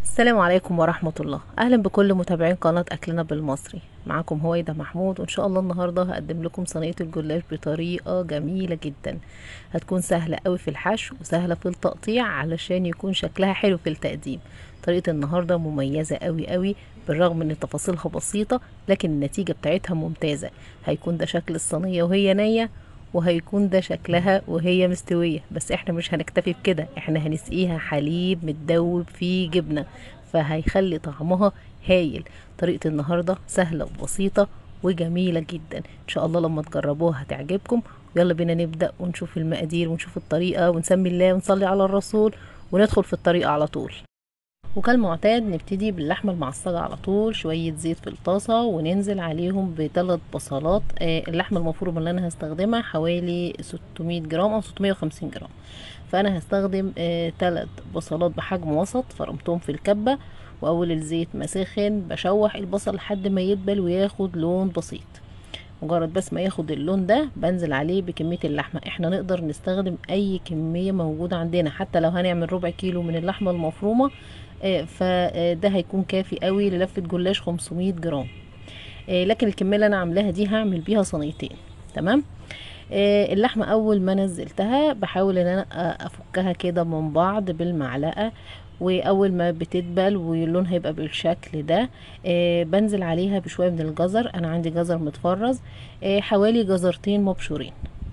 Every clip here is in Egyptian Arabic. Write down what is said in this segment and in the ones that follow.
السلام عليكم ورحمة الله أهلا بكل متابعين قناة أكلنا بالمصري معاكم هويدا محمود وإن شاء الله النهاردة هقدم لكم صينية الجلاش بطريقة جميلة جدا هتكون سهلة قوي في الحشو وسهلة في التقطيع علشان يكون شكلها حلو في التقديم طريقة النهاردة مميزة قوي قوي بالرغم ان تفاصيلها بسيطة لكن النتيجة بتاعتها ممتازة هيكون ده شكل الصينية وهي نية وهيكون ده شكلها وهي مستوية بس احنا مش هنكتفي بكده احنا هنسقيها حليب متدوب فيه جبنة فهيخلي طعمها هايل طريقة النهاردة سهلة وبسيطة وجميلة جدا ان شاء الله لما تجربوها هتعجبكم يلا بينا نبدأ ونشوف المقادير ونشوف الطريقة ونسمي الله ونصلي على الرسول وندخل في الطريقة على طول وكالمعتاد نبتدي باللحمة المعصجة على طول شوية زيت في الطاسة وننزل عليهم بثلاث بصلات آه اللحمة المفرومة اللي انا هستخدمها حوالي 600 جرام او 650 جرام فانا هستخدم آه ثلاث بصلات بحجم وسط فرمتهم في الكبة واول الزيت ما سخن بشوح البصل لحد ما يدبل وياخد لون بسيط مجرد بس ما ياخد اللون ده بنزل عليه بكمية اللحمة احنا نقدر نستخدم اي كمية موجودة عندنا حتى لو هنعمل ربع كيلو من اللحمة المفرومة فده هيكون كافي قوي للفة جلاش 500 جرام لكن الكمية اللي انا عاملاها دي هعمل بيها صينيتين تمام اللحمة اول ما نزلتها بحاول ان انا افكها كده من بعض بالمعلقة واول ما بتدبل واللون هيبقى بالشكل ده بنزل عليها بشوية من الجزر انا عندي جزر متفرز حوالي جزرتين مبشورين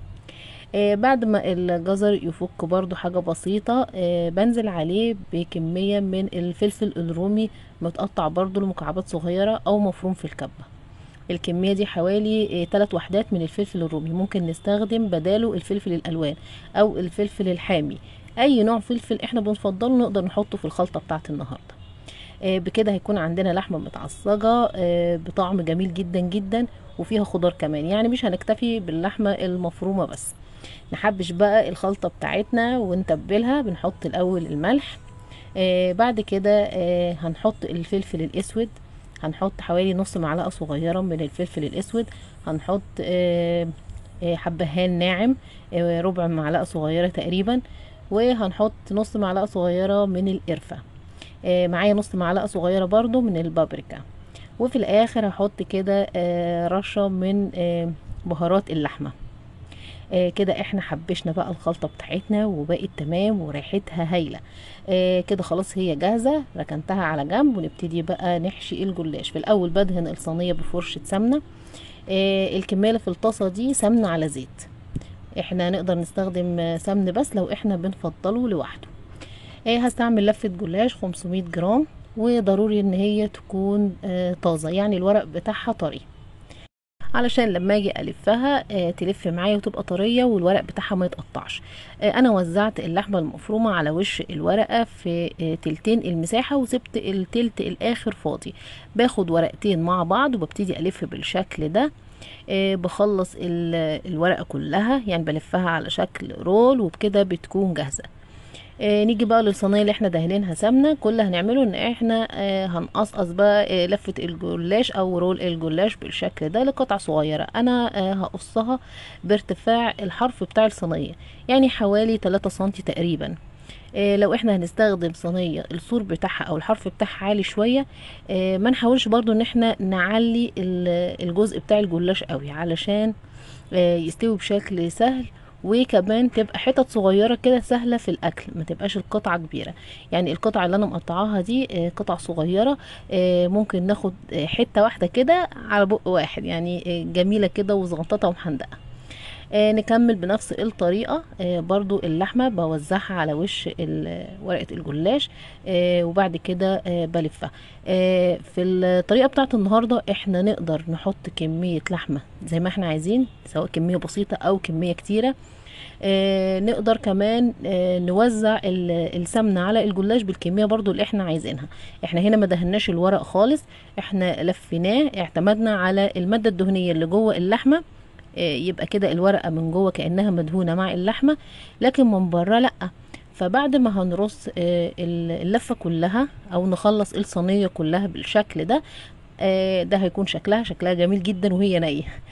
آه بعد ما الجزر يفك برضو حاجة بسيطة آه بنزل عليه بكمية من الفلفل الرومي متقطع برضو لمكعبات صغيرة او مفروم في الكبة الكمية دي حوالي آه تلات وحدات من الفلفل الرومي ممكن نستخدم بداله الفلفل الالوان او الفلفل الحامي اي نوع فلفل احنا بنفضله نقدر نحطه في الخلطة بتاعت النهاردة بكده هيكون عندنا لحمة متعصجة بطعم جميل جدا جدا وفيها خضار كمان يعني مش هنكتفي باللحمة المفرومة بس نحبش بقى الخلطة بتاعتنا ونتبلها بنحط الاول الملح آه بعد كده آه هنحط الفلفل الاسود هنحط حوالي نص معلقة صغيرة من الفلفل الاسود هنحط آه آه حبهان ناعم آه ربع معلقة صغيرة تقريبا وهنحط نص معلقة صغيرة من القرفة آه معايا نص معلقة صغيرة برضو من البابريكا وفي الاخر هحط كده آه رشة من آه بهارات اللحمه آه كده احنا حبشنا بقى الخلطه بتاعتنا وبقت تمام وريحتها هايله آه كده خلاص هي جاهزه ركنتها على جنب ونبتدي بقى نحشي الجلاش في الاول بدهن الصينيه بفرشه سمنه آه الكميه اللي في الطاسه دي سمنه على زيت احنا نقدر نستخدم سمن بس لو احنا بنفضله لوحده آه هستعمل لفه جلاش 500 جرام وضروري ان هي تكون آه طازه يعني الورق بتاعها طري علشان لما اجي الفها آه تلف معايا وتبقى طريه والورق بتاعها ما يتقطعش آه انا وزعت اللحمه المفرومه على وش الورقه في آه تلتين المساحه وسبت التلت الاخر فاضي باخد ورقتين مع بعض وببتدي الف بالشكل ده آه بخلص الورقه كلها يعني بلفها على شكل رول وبكده بتكون جاهزه آه نيجي بقى للصينيه اللي احنا دهنينها سمنه كل اللي هنعمله ان احنا آه هنقصقص بقى آه لفه الجلاش او رول الجلاش بالشكل ده لقطع صغيره انا آه هقصها بارتفاع الحرف بتاع الصينيه يعني حوالي 3 سنتي تقريبا آه لو احنا هنستخدم صينيه السور بتاعها او الحرف بتاعها عالي شويه آه ما نحاولش برضو ان احنا نعلي الجزء بتاع الجلاش قوي علشان آه يستوي بشكل سهل وكمان تبقى حتت صغيره كده سهله في الاكل ما تبقاش القطعه كبيره يعني القطعه اللي انا مقطعاها دي قطع صغيره ممكن ناخد حته واحده كده على بق واحد يعني جميله كده وزغنططه ومحندقه نكمل بنفس الطريقة برضو اللحمة بوزعها على وش ورقة الجلاش وبعد كده بلفها في الطريقة بتاعت النهاردة احنا نقدر نحط كمية لحمة زي ما احنا عايزين سواء كمية بسيطة او كمية كتيرة آه نقدر كمان آه نوزع السمنة على الجلاش بالكمية برضو اللي احنا عايزينها احنا هنا ما دهناش الورق خالص احنا لفيناه اعتمدنا على المادة الدهنية اللي جوه اللحمة آه يبقى كده الورقة من جوه كأنها مدهونة مع اللحمة لكن من بره لأ فبعد ما هنرص اللفة كلها او نخلص الصينية كلها بالشكل ده ده هيكون شكلها شكلها جميل جدا وهي نية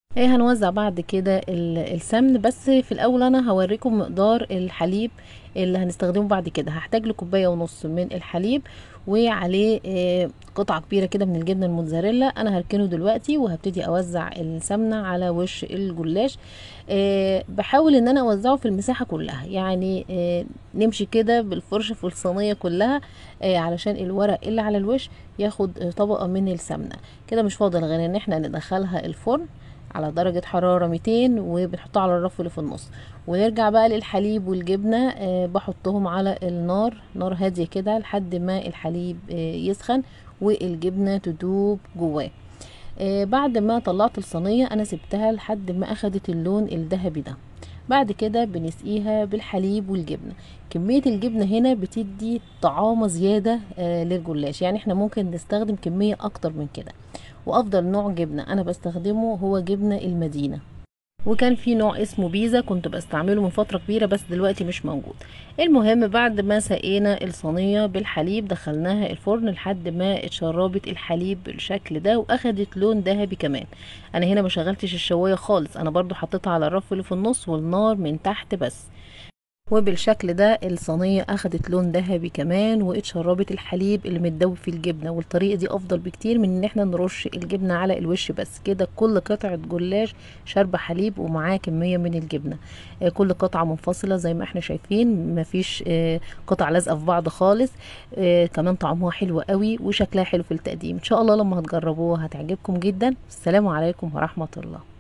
ايه هنوزع بعد كده ال- السمن بس في الاول انا هوريكم مقدار الحليب اللي هنستخدمه بعد كده هحتاج لكوبايه ونص من الحليب وعليه آه، قطعه كبيره كده من الجبنه الموتزاريلا انا هركنه دلوقتي وهبتدي اوزع السمنه على وش الجلاش آه، بحاول ان انا اوزعه في المساحه كلها يعني آه، نمشي كده بالفرشه في الصينيه كلها آه، علشان الورق اللي على الوش ياخد آه، طبقه من السمنه كده مش فاضل غير ان احنا ندخلها الفرن على درجة حرارة 200 وبنحطها على الرف اللي في النص ونرجع بقى للحليب والجبنة آه بحطهم على النار نار هادية كده لحد ما الحليب آه يسخن والجبنة تدوب جواه آه بعد ما طلعت الصينية انا سبتها لحد ما اخدت اللون الذهبي ده بعد كده بنسقيها بالحليب والجبنة كمية الجبنة هنا بتدي طعامة زيادة آه للجلاش يعني احنا ممكن نستخدم كمية اكتر من كده وافضل نوع جبنة انا بستخدمه هو جبنة المدينة وكان في نوع اسمه بيزا كنت بستعمله من فترة كبيرة بس دلوقتي مش موجود المهم بعد ما سقينا الصينية بالحليب دخلناها الفرن لحد ما اتشربت الحليب بالشكل ده واخدت لون ذهبي كمان انا هنا ما شغلتش الشواية خالص انا برضو حطيتها على الرف اللي في النص والنار من تحت بس وبالشكل ده الصينية اخدت لون ذهبي كمان واتشربت الحليب اللي متدوب في الجبنة والطريقة دي افضل بكتير من ان احنا نرش الجبنة على الوش بس كده كل قطعة جلاش شاربة حليب ومعاه كمية من الجبنة آه، كل قطعة منفصلة زي ما احنا شايفين مفيش آه، قطع لازقة في بعض خالص آه، كمان طعمها حلو قوي وشكلها حلو في التقديم ان شاء الله لما هتجربوها هتعجبكم جدا السلام عليكم ورحمة الله